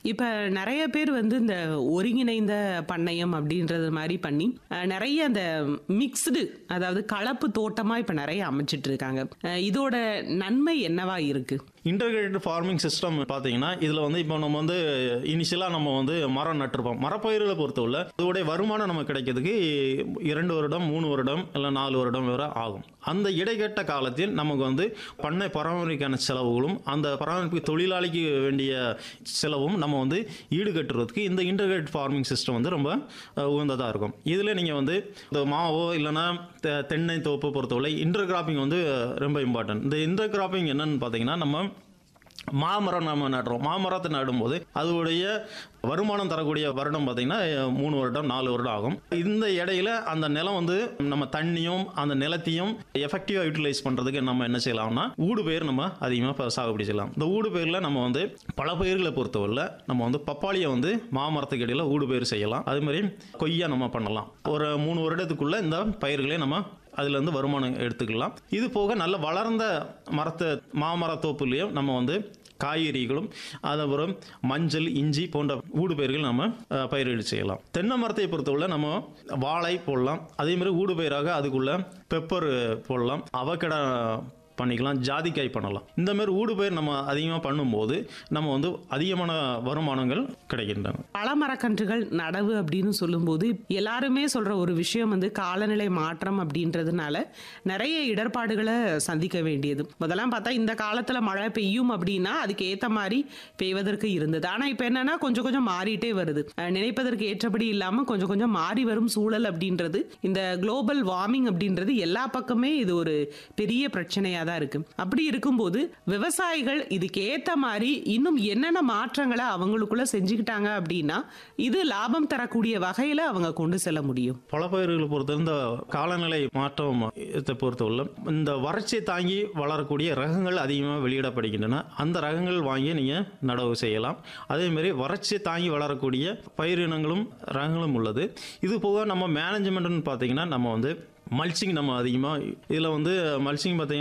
இப்ப நெறைய பேர் வந்து இந்த ஒருங்கிணைந்த பண்ணையம் அப்படின்றது மாரி பண்ணி, அ நெறைய அந்த மிக்ஸ்டு அதாவது கலப்பு தோட்டமா இப்ப நெறைய அமைச்சிட்டு இருக்காங்க. அ இதோட நன்மை என்னவா இருக்கு? இன்டகிரேட்டட் ஃபார்மிங் சிஸ்டம் பார்த்தீங்கன்னா, இதில வந்து இப்போ நம்ம வந்து இனிஷியலா நம்ம வந்து மரம் நட்டுருப்போம். மரப்பயிர்கள பொறுத்தவரை அதோடைய வருமானம் நமக்கு கிடைக்கிறதுக்கு 2 வருடம், 3 வருடம், இல்ல 4 வருடம் வரை ஆகும். அந்த இடைப்பட்ட காலத்தில் நமக்கு வந்து பண்ணை பராமரிப்புக்கான செலவுகளும், அந்த பராமரிப்பு தொழிலாளிக்கு வேண்டிய செலவும் நம்ம வந்து ஈடுகட்டுறதுக்கு இந்த இன்டகிரேட்டட் ஃபார்மிங் சிஸ்டம் வந்து ரொம்ப அ உகந்ததா இருக்கும். இதில நீங்க வந்து இந்த மாவோ இல்லன்னா தெ தென்னை தோப்பு பொறுத்தவரை இன்டர் கிராப்பிங் வந்து ரொம்ப இம்பார்ட்டன்ட். இந்த இன்டர் கிராப்பிங் என்னன்னு பார்த்தீங்கன்னா, நம்ம மாமரம் நம்ம நடுறோம். மாமரத்த நடும்போது அதோடைய வருமானம் தரக்கூடிய வருடம் பார்த்தீங்கன்னா, 3 வருடம், 4 வருடம் ஆகும். இந்த இடையில அந்த நிலம் வந்து நம்ம தண்ணியும், அந்த நிலத்தையும் எஃபெக்டிவா யூட்டிலைஸ் பண்றதுக்கு நம்ம என்ன செய்யலாம்னா, ஊடுபயிர் நம்ம அதிகமா ப சாகுபடி செய்யலாம். இந்த ஊடுபயிர்ல நம்ம வந்து பல பயிர்கள பொறுத்தவரையில நம்ம வந்து பப்பாளிய வந்து மாமரத்துக்கு இடையில ஊடுபயிர் செய்யலாம். அதே மாரி கொய்யா நம்ம பண்ணலாம். ஒரு 3 வருடத்துக்குள்ள இந்த பயிர்களே நம்ம அதிலிருந்து வருமானம் எடுத்துக்கலாம். இது போக நல்ல வளர்ந்த மரத்த மாமர தோப்புலயும் நம்ம வந்து காய்கறிகளும், அதுக்கப்புறம் மஞ்சள், இஞ்சி போன்ற ஊடுபயிர்கள் நம்ம அ பயிரிடு செய்யலாம். தென்னை மரத்தை பொறுத்தவரை நம்ம வாழை போடலாம். அதே மாரி ஊடுபயிராக அதுக்குள்ள பெப்பர் போடலாம். அவக்கடா பண்ணிக்கலாம். ஜாதிக்காய் பண்ணலாம். இந்த மாரி ஊடுபயிர் நம்ம அதிகமா பண்ணும்போது, நம்ம வந்து அதிகமான வருமானங்கள் கிடைக்கின்றன. பழமரக்கன்றுகள் நடவு அப்படின்னு சொல்லும்போது, எல்லாருமே சொல்ற ஒரு விஷயம் வந்து காலநிலை மாற்றம் அப்படின்றதுனால நெறைய இடர்பாடுகள சந்திக்க வேண்டியது. முதல்லாம் பார்த்தா இந்த காலத்துல மழை பெய்யும் அப்படின்னா, அதுக்கு ஏத்த மாரி பெய்வதற்கு இருந்தது. ஆனா இப்ப என்னன்னா கொஞ்சம் கொஞ்சம் மாறிட்டே வருது. அ நினைப்பதற்கு ஏற்றபடி இல்லாம கொஞ்சம் கொஞ்சம் மாறி வரும் சூழல் அப்படின்றது, இந்த குளோபல் வார்மிங் அப்படின்றது எல்லா பக்கமே இது ஒரு பெரிய பிரச்சனையா தான் இருக்கு. அப்படி இருக்கும்போது விவசாயிகள் இதுக்கு ஏத்த மாரி இன்னும் என்னென்ன மாற்றங்கள அவங்களுக்குள்ள செஞ்சுக்கிட்டாங்க அப்படின்னா, இது லாபம் தரக்கூடிய வகையில அவங்க கொண்டு செல்ல முடியும்? பழப்பயிர்கள பொறுத்தவரை இந்த காலநிலை மாற்றம் இத பொறுத்தவரையில இந்த வறட்சியை தாங்கி வளரக்கூடிய ரகங்கள் அதிகமா வெளியிடப்படுகின்றன. அந்த ரகங்கள் வாங்கி நீங்க நடவு செய்யலாம். அதே மாரி வறட்சியை தாங்கி வளரக்கூடிய பயிரினங்களும், ரகங்களும் உள்ளது. இது போக நம்ம மேனேஜ்மென்ட்ன்னு பார்த்தீங்கன்னா, நம்ம வந்து மல்ச்சிங் நம்ம அதிகமா இதில வந்து மல்ச்சிங் பார்த்தீங்கன்னா